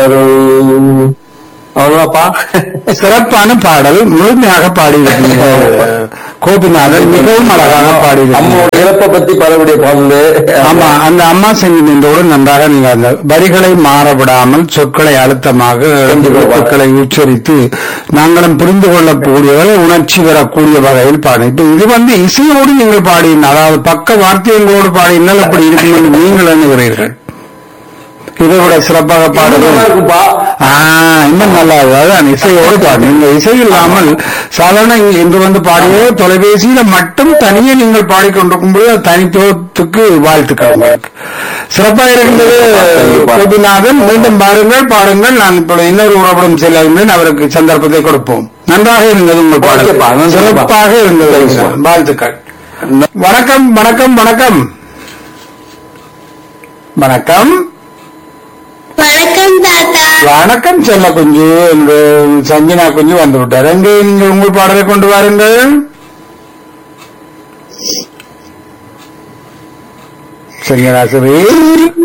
அவ்வளோப்பா சிறப்பான பாடல் முழுமையாக பாடியிருக்கீங்க கோபிநாதன் மிகவும் அழகாக பாடியிருக்கீங்க அம்மாவோட இறப்பை பத்தி பாடக்கூடிய பாடல் ஆமா அந்த அம்மா செஞ்சினோடு நன்றாக நீங்க அந்த வரிகளை மாறவிடாமல் சொற்களை அழுத்தமாக சொற்களை உச்சரித்து நாங்களும் புரிந்து கொள்ளக்கூடியவரை உணர்ச்சி பெறக்கூடிய வகையில் பாடி இப்ப இது வந்து இசையோடு நீங்கள் பாடின அதாவது பக்க வார்த்தைகளோடு பாடினால் அப்படி இருக்கும் என்று நீங்கள் எண்ணுகிறீர்கள் இதை விட சிறப்பாக நல்லா பாடுங்கள் இருக்குப்பா ஆ, இன்னும் நல்லா இருக்கு. அதான் இசையோடு பாடு நீங்க இசை இல்லாமல் சாதாரண இங்க இன்று வந்து பாடிய தொலைபேசியில மட்டும் தனியே நீங்கள் பாடிக்கொண்டிருக்கும் போது அது தனித்துவத்துக்கு வாழ்த்துக்கள் உங்களுக்கு சிறப்பாக இருந்தது கோபிநாதன் மீண்டும் பாருங்கள் பாருங்கள் நான் இப்பொழுது இன்னொரு உறவிடம் செல்லுகிறேன் அவருக்கு சந்தர்ப்பத்தை கொடுப்போம் நன்றாக இருந்தது உங்கள் ஓகேப்பா, பாடல் நன்றிப்பா. சிறப்பாக இருந்தது சரிப்பா. வாழ்த்துக்கள் வணக்கம் வணக்கம் வணக்கம் வணக்கம் வணக்கம் தாத்தா வணக்கம் செல்ல குஞ்சு என்று சஞ்சனா குஞ்சு வந்து விட்டார் எங்கே நீங்கள் உங்கள் பாடலை கொண்டு வாருங்கள் சஞ்சனா சுரேஷ்